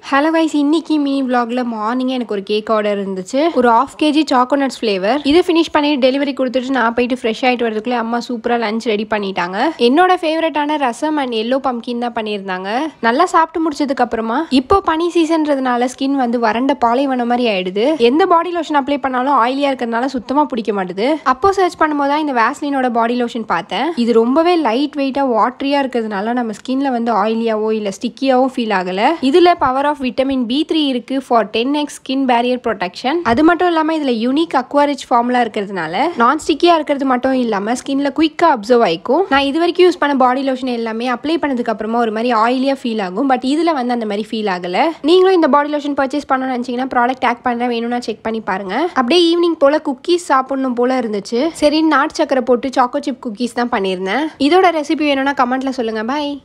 hello wise இன்னைக்கு mini vlogல மார்னிங்கே எனக்கு ஒரு கேக் ஆர்டர் இருந்துச்சு ஒரு ஆஃப் கேஜி சாக்கோனட்ஸ் ஃப்ளேவர் இது ஃபினிஷ் பண்ணி டெலிவரி கொடுத்துட்டு நான் போயிட்டு ஃப்ரெஷ் ஆகிட்டு வரதுக்குள்ளே அம்மா சூப்பராக லஞ்ச் ரெடி பண்ணிட்டாங்க என்னோட ஃபேவரட்டான ரசம் அண்ட் எல்லோ பம்கின் தான் பண்ணியிருந்தாங்க நல்லா சாப்பிட்டு முடிச்சதுக்கு அப்புறமா இப்போ பனி சீசன்றதுனால ஸ்கின் வந்து வறண்ட பாலைவன மாதிரி ஆயிடுது எந்த பாடி லோஷன் அப்ளை பண்ணாலும் ஆயிலியா இருக்கிறதுனால சுத்தமாக பிடிக்க மாட்டுது அப்போ சர்ச் பண்ணும்போது தான் இந்த வேஸ்லினோட பாடி லோஷன் பார்த்தேன் இது ரொம்பவே லைட் வெயிட்டாக வாட்டரியாக இருக்கிறதுனால நம்ம ஸ்கின்ல வந்து ஆயிலியாவோ இல்லை ஸ்டிக்கியாவோ ஃபீல் ஆகலை இதில் power of vitamin B three இருக்கு for ten X skin barrier protection அது மட்டும் இல்லாமல் இதில் யூனிக் அக்வாரிச் ஃபார்முலா இருக்கிறதுனால நான் ஸ்டிக்கியாக இருக்கிறது மட்டும் இல்லாமல் ஸ்கின்ல குயிக்காக அப்சர்வ் ஆயிக்கும் நான் இது வரைக்கும் யூஸ் பண்ண பாடி லோஷன் எல்லாமே அப்ளை பண்ணதுக்கு அப்புறமா ஒரு மாதிரி ஆயிலியாக ஃபீல் ஆகும் பட் இதில் வந்து அந்த மாதிரி ஃபீல் ஆகலை நீங்களும் இந்த பாடி லோஷன் பர்ச்சேஸ் பண்ணணும்னு நினச்சிங்கன்னா ப்ராடக்ட் டேக் பண்ணுறேன் வேணும்னா செக் பண்ணி பாருங்க அப்படியே ஈவினிங் போல் குக்கீஸ் சாப்பிடணும் போல இருந்துச்சு சரி நாட்டு சக்கரை போட்டு சாக்கோ சிப் குக்கீஸ் தான் பண்ணியிருந்தேன் இதோட ரெசிபி வேணும்னா கமெண்ட்ல சொல்லுங்க பாய்